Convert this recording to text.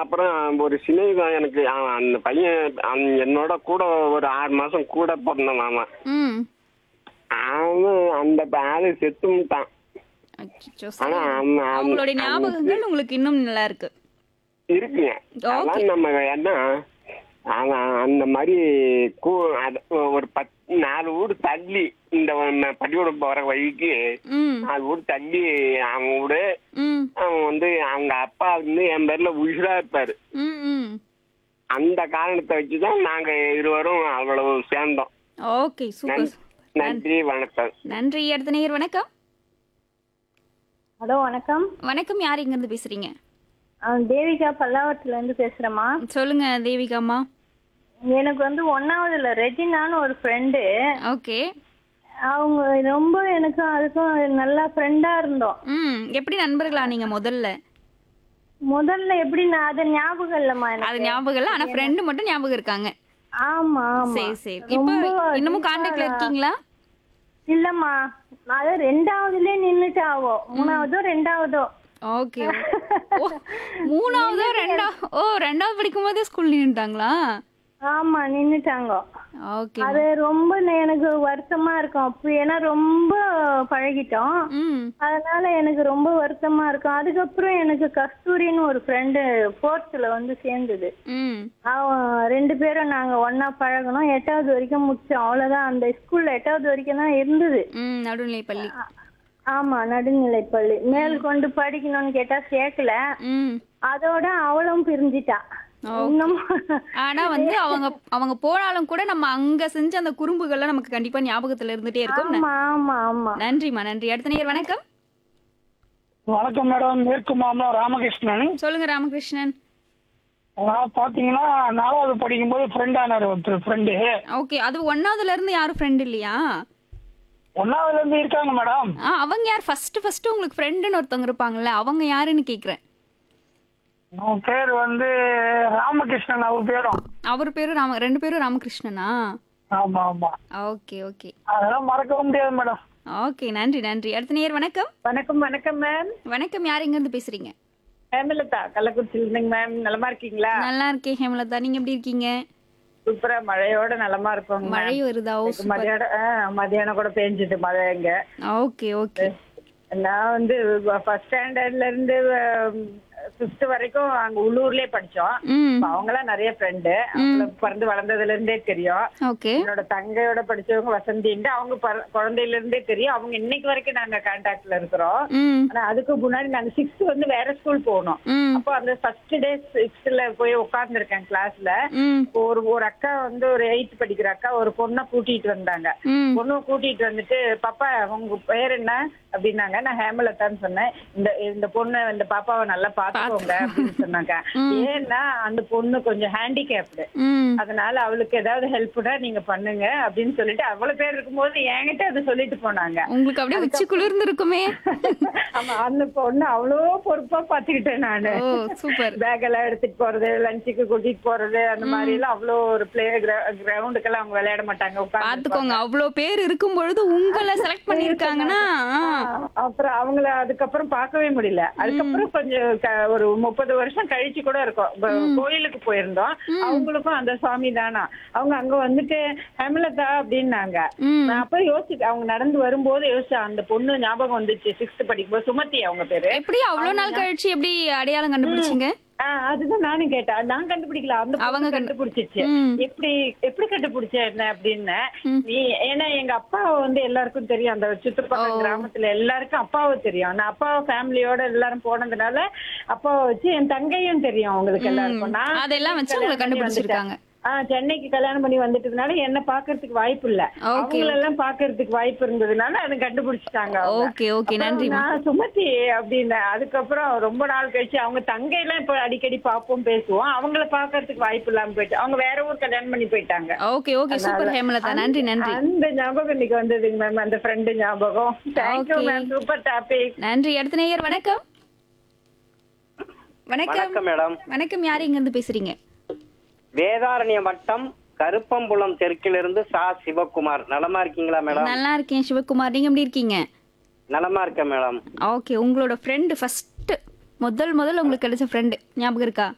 அப்புறம் ஒரு சிநேகிதம் எனக்கு அவன் அந்த பையன் அவன் என்னோட கூட ஒரு ஆறு மாசம் கூட பிறந்தான் அவன் ம் அவன் அந்த ஆளு செத்துட்டான் அச்சச்சோ, ஆனா சரி. அவன் அவன் அவங்களுடைய ஞாபகங்கள் உங்களுக்கு இன்னும் நல்லா இருக்கு இருக்குங்க Okay. அதான் நம்ம என்ன அவன் அந்த மாதிரி கூ அது- ஒரு பத் நாலு ஊர் தள்ளி இந்த ஒண்ணு பள்ளிக்கூடம் போற வழிக்கு ம் நாலு ஊர் தள்ளி அவன் வீடு ம் அவன் வந்து அவங்க அப்பா வந்து என் பேர்ல உயிரா இருப்பாரு ம் ம் அந்த காரணத்தை வச்சுதான் நாங்க இருவரும் அவ்வளவு சேர்ந்தோம் ஓகே சூப்பர் நன்- நன்றி வணக்கம் நன்றி அடுத்த நேயர் வணக்கம் ஹலோ வணக்கம் வணக்கம் யார் இங்க இருந்து பேசுறீங்க ஆ, தேவிகா பல்லாவரத்துல இருந்து பேசுறேம்மா சொல்லுங்க தேவிகாம்மா எனக்கு வந்து ஒன்னாவதுல ரெஜினான்னு ஒரு ஃப்ரெண்டு ஓகே அவங்க ரொம்ப எனக்கும் அதுக்கும் நல்லா ஃப்ரெண்டா இருந்தோம் ம் எப்படி நண்பர்களா நீங்க முதல்ல முதல்ல எப்படி நான் அது ஞாபகம் இல்லம்மா அது எனக்கு ஞாபகம் இல்ல ஆனா ஃப்ரெண்டு மட்டும் ஞாபகம் இருக்காங்க ஆமா ஆமா சரி சரி இப்போ ரொம்ப இன்னமும் கான்டாக்ட்ல இருக்கீங்களா இல்லம்மா அது ரெண்டாவதுலயே நின்னுட்டு ஆகும் மூணாவதோ ரெண்டாவதோ ஓகே ஓ மூணாவதோ ரெண்டா ஓ ரெண்டாவது படிக்கும் போதே ஸ்கூல் நின்னுட்டாங்களா ஆமா நின்னுட்டாங்க ஓகே அது ரொம்ப நே- எனக்கு வருத்தமா இருக்கும் அப்போ ஏன்னா ரொம்ப பழகிட்டோம் ம் அதனால எனக்கு ரொம்ப வருத்தமா இருக்கும் அதுக்கப்புறம் எனக்கு கஸ்தூரின்னு ஒரு ஃப்ரெண்டு ஃபோர்த்தில் வந்து சேர்ந்தது ம் அவன் ரெண்டு பேரும் நாங்க ஒண்ணா பழகணும் எட்டாவது வரைக்கும் முடிச்சோம் அவ்வளவுதான் அந்த ஸ்கூல்ல எட்டாவது வரைக்கும் தான் இருந்தது ம் நடுநிலை பள்ளி ஆமா நடுநிலைப்பள்ளி மேல் கொண்டு படிக்கணும்னு கேட்டா சேர்க்கல ம் அதோட அவளும் பிரிஞ்சிட்டா இன்னும் ஆனா வந்து அவங்க அவங்க போனாலும் கூட நம்ம அங்க செஞ்ச அந்த குறும்புகள்லாம் நமக்கு கண்டிப்பா ஞாபகத்துல இருந்துட்டே இருக்கும் ஆமா ஆமா ஆமா நன்றிம்மா நன்றி அடுத்த நேயர் வணக்கம் வணக்கம் மேடம் மேற்கு மாமலம் ராமகிருஷ்ணன் சொல்லுங்க ராமகிருஷ்ணன் நான் பாத்தீங்கன்னா நாலாவது படிக்கும்போது ஃப்ரெண்ட் ஆனார் ஒருத்தர் ஃப்ரெண்டு ஓகே அது ஒன்னாவதுல இருந்து யாரும் ஃப்ரெண்ட் இல்லையா ஒன்னாவதுல இருந்து இருக்காங்க மேடம் ஆ அவங்க யார் ஃபர்ஸ்ட் ஃபர்ஸ்ட் உங்களுக்கு ஃப்ரெண்டுன்னு ஒருத்தவங்க இருப்பாங்கல்ல அவங்க யாருன்னு கேக்குறேன் அவன் பேர் வந்து ராமகிருஷ்ணன் அவர் பேரும் அவர் பேரும் ராம ரெண்டு பேரும் ராமகிருஷ்ணனா ஆமா ஆமா ஓகே ஓகே அதெல்லாம் மறக்கவே முடியாது மேடம் ஓகே நன்றி நன்றி அடுத்த நேயர் வணக்கம் வணக்கம் வணக்கம் மேம் வணக்கம் யார் எங்க இருந்து பேசுறீங்க ஹேமலதா கள்ளக்குறிச்சியில் இருந்துங்க மேம் நலமா இருக்கீங்களா நல்லா இருக்கேன் ஹேமலதா நீங்க எப்படி இருக்கீங்க சூப்பரா மழையோட நலமா இருக்கோங்க ma'am. மழை வருதா ஓ இன்னைக்கு மதியானம் ஆ, மதியானம் கூட பெஞ்சுது மழை இங்க ஓகே ஓகே நான் வந்து ஃபர்ஸ்ட் ஸ்டாண்டர்ட்ல இருந்து ஃபிஃப்த் வரைக்கும் அங்க உள்ளூர்லயே படிச்சோம் ம் அப்ப அவங்கெல்லாம் நிறைய ஃப்ரெண்டு அவங்களுக்கு பிறந்து வளர்ந்ததுல இருந்தே தெரியும் ஓகே என்னோட தங்கையோட படிச்சவங்க வசந்தின்ட்டு அவங்க பிற- குழந்தையில இருந்தே தெரியும் அவங்க இன்னைக்கு வரைக்கும் நாங்க கான்டாக்ட்ல இருக்கிறோம் ம் ஆனா அதுக்கு முன்னாடி நாங்க சிக்ஸ்த் வந்து வேற ஸ்கூல் போனோம் ம் அப்போ அந்த ஃபர்ஸ்ட் டே சிக்ஸ்த்ல போய் உட்கார்ந்துருக்கேன் கிளாஸ்ல ம் ஒரு ஒரு அக்கா வந்து ஒரு எயித் படிக்கிற அக்கா ஒரு பொண்ணை கூட்டிட்டு வந்தாங்க ம் பொண்ணு கூட்டிட்டு வந்துட்டு பாப்பா உங்க பேர் என்ன அப்படின்னாங்க நான் ஹேமலதான்னு சொன்னேன் இந்த இந்த பொண்ணு இந்த பாப்பாவை நல்லா பாத்துக்கோங்க அப்படின்னு சொன்னாங்க ஏன்னா அந்த பொண்ணு கொஞ்சம் ஹேண்டிகேப்டு ம் அதனால அவளுக்கு ஏதாவது ஹெல்ப்னா நீங்க பண்ணுங்க அப்படின்னு சொல்லிட்டு அவ்வளவு பேர் இருக்கும்போது என்கிட்ட அதை சொல்லிட்டு போனாங்க உங்களுக்கு அப்படியே உச்சி குளிர்ந்து இருக்குமே ஆமா அந்த பொண்ணு அவ்வளோ பொறுப்பா பாத்துக்கிட்டேன் நானு ஓ சூப்பர் பேக் எல்லாம் எடுத்துட்டு போறது லஞ்சுக்கு கூட்டிட்டு போறது அந்த மாதிரி எல்லாம் அவ்வளோ ஒரு பிளே கிரவுண்டுக்கெல்லாம் அவங்க விளையாட மாட்டாங்க உட்கார்ந்து பாத்துக்கோங்க அவ்வளோ பேர் இருக்கும் பொழுது உங்களை செலக்ட் பண்ணிருக்காங்கன்னா அப்புறம் அவங்கள அதுக்கப்புறம் பார்க்கவே முடியல அதுக்கப்புறம் கொஞ்சம் க- ஒரு முப்பது வருஷம் கழிச்சு கூட இருக்கும் ப- கோயிலுக்கு போயிருந்தோம் அவங்களுக்கும் அந்த சுவாமி தானா அவங்க அங்க வந்துட்டு ஹேமலதா அப்படின்னாங்க ம் நான் அப்ப யோசிச்சேன் அவங்க நடந்து வரும்போது யோசிச்சேன் அந்த பொண்ணு ஞாபகம் வந்துச்சு சிக்ஸ்த் படிக்கும்போது சுமதி அவங்க பேரு எப்படி அவ்வளோ நாள் கழிச்சு எப்படி அடையாளம் கண்டுபிடிச்சீங்க ஆஹ் அதுதான் நானும் கேட்டேன் நான் கண்டுபிடிக்கல அந்த அவங்க அவங்க கண்டு- கண்டுபிடிச்சிச்சு ம். எப்படி எப்படி கண்டுபிடிச்ச என்ன அப்படின்னு நீ ஏன்னா எங்க அப்பாவை வந்து எல்லாருக்கும் தெரியும் அந்த சுற்றுப்பக்கம் கிராமத்துல எல்லாருக்கும் அப்பாவை தெரியும் நான் அப்பா ஃபேமிலியோட எல்லாரும் போனதுனால அப்பாவை வச்சு என் தங்கையும் தெரியும் அவங்களுக்கு எல்லாருக்கும் நான் அதெல்லாம் வச்சு உங்களை கல்யாணம் பண்ணி கண்டுபிடிச்சிருக்காங்க ஆஹ் சென்னைக்கு கல்யாணம் பண்ணி வந்துட்டதுனால என்ன பாக்குறதுக்கு வாய்ப்பு இல்ல Okay. அவங்களெல்லாம் பாக்குறதுக்கு வாய்ப்பு இருந்ததுனால அதை கண்டுபிடிச்சிட்டாங்க அவங்க. ஓகே ஓகே அப்புறம் நன்றிம்மா நான் சுமதி அப்படின்னேன் அதுக்கப்புறம் ரொம்ப நாள் கழிச்சு அவங்க தங்கையெல்லாம் இப்ப அடிக்கடி பார்ப்போம் பேசுவோம் அவங்கள பாக்குறதுக்கு வாய்ப்பு இல்லாம போயிட்டு அவங்க வேற ஊர் கல்யாணம் பண்ணி போயிட்டாங்க ஓகே ஓகே சூப்பர் ஹேமலதா நன்றி நன்றி அந்த ஞாபகம் இன்னைக்கு வந்ததுங்க மேம் அந்த ஃப்ரெண்டு ஞாபகம் thank you Okay. Ma'am super topic நன்றி அடுத்த நேயர் வணக்கம் வணக்கம் வணக்கம் மேடம் வணக்கம் யார் இங்க இருந்து பேசுறீங்க வேதாரண்ய வட்டம் கருப்பம்புலம் தெற்கிலிருந்து சா சிவகுமார் நலமா இருக்கீங்களா மேடம் நல்லா இருக்கேன் சிவகுமார் நீங்க எப்படி இருக்கீங்க நலமா இருக்கேன் மேடம் ஓகே உங்களோட ஃப்ரெண்டு ஃபர்ஸ்ட் முதல் முதல்ல உங்களுக்கு கிடைச்ச ஃப்ரெண்டு ஞாபகம் இருக்கா